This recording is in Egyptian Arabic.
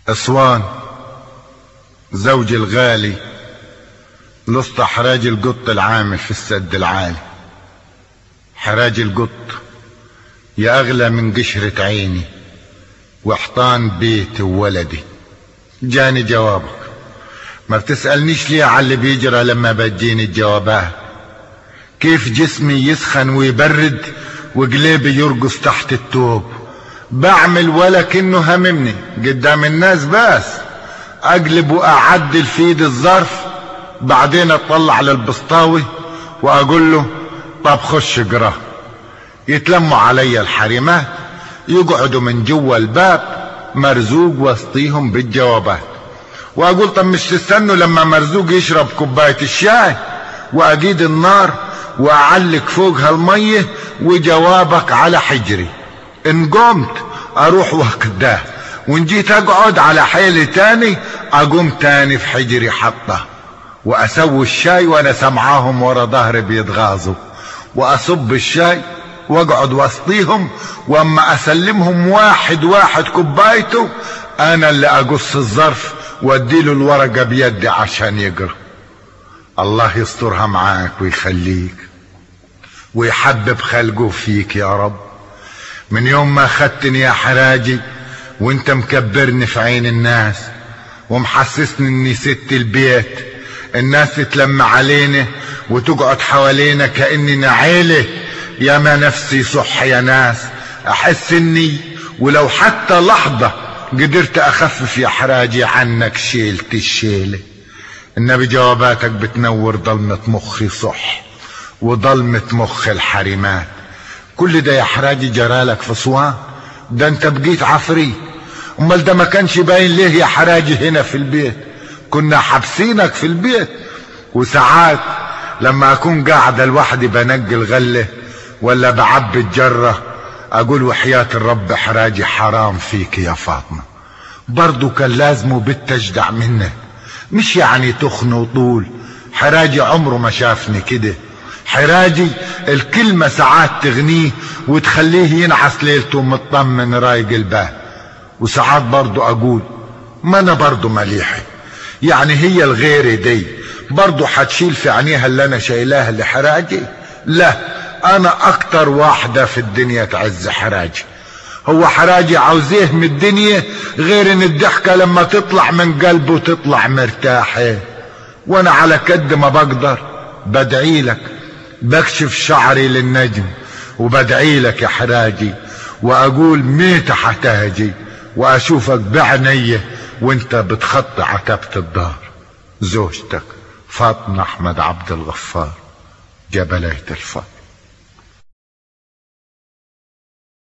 اسوان زوجي الغالي لسط حراج القط العامل في السد العالي حراج القط يا اغلى من قشرة عيني وحطان بيتي وولدي جاني جوابك ما بتسألنيش ليه على اللي بيجرى لما بتجيني الجوابات كيف جسمي يسخن ويبرد وقلبي يرقص تحت التوب بعمل ولا كأنه هممني قدام الناس بس اقلب واعدل في ايد الظرف بعدين اطلع للبسطاوي واقول له طب خش اقرا يتلموا علي الحريمات يقعدوا من جوا الباب مرزوق وسطيهم بالجوابات واقول طب مش تستنوا لما مرزوق يشرب كوبايه الشاي واجيد النار واعلق فوقها الميه وجوابك على حجري ان قمت اروح وكداه وان جيت اقعد على حيلي تاني اقوم تاني في حجري حطه واسوي الشاي وانا سمعاهم ورا ظهري بيتغاظوا واصب الشاي واقعد وسطيهم واما اسلمهم واحد واحد كوبايته انا اللي اقص الظرف واديله الورقة بيدي عشان يقرا الله يسترها معاك ويخليك ويحبب خلقه فيك يا رب من يوم ما خدتني يا حراجي وانت مكبرني في عين الناس ومحسسني اني ست البيت الناس تتلم علينا وتقعد حوالينا كاننا عيله يا ما نفسي صح يا ناس احس اني ولو حتى لحظه قدرت اخفف يا حراجي عنك شيلت الشيله النبي جواباتك بتنور ضلمة مخي صح وضلمة مخ الحريمات كل ده يا حراجي جرالك في صوان ده انت بقيت عفري امال ده ما كانش باين ليه يا حراجي هنا في البيت كنا حابسينك في البيت وساعات لما اكون قاعد لوحدي بنقي الغله ولا بعبي الجره اقول وحياة الرب حراجي حرام فيك يا فاطمة برضو كان لازمه بالتجدع منك مش يعني تخن وطول حراجي عمره ما شافني كده حراجي الكلمة ساعات تغنيه وتخليه ينعس ليلته مطمن رايق البال وساعات برضو اقول ما انا برضو مليحي يعني هي الغير دي برضو حتشيل في عينيها اللي انا شايلاها لحراجي لا انا اكتر واحدة في الدنيا تعز حراجي هو حراجي عاوزيه من الدنيا غير ان الضحكة لما تطلع من قلبه تطلع مرتاحة وانا على قد ما بقدر بدعي لك بكشف شعري للنجم وبدعي لك يا حراجي واقول ميت حتاجي واشوفك بعنية وانت بتخطي عتبة الدار زوجتك فاطمة احمد عبد الغفار جبلية الفضل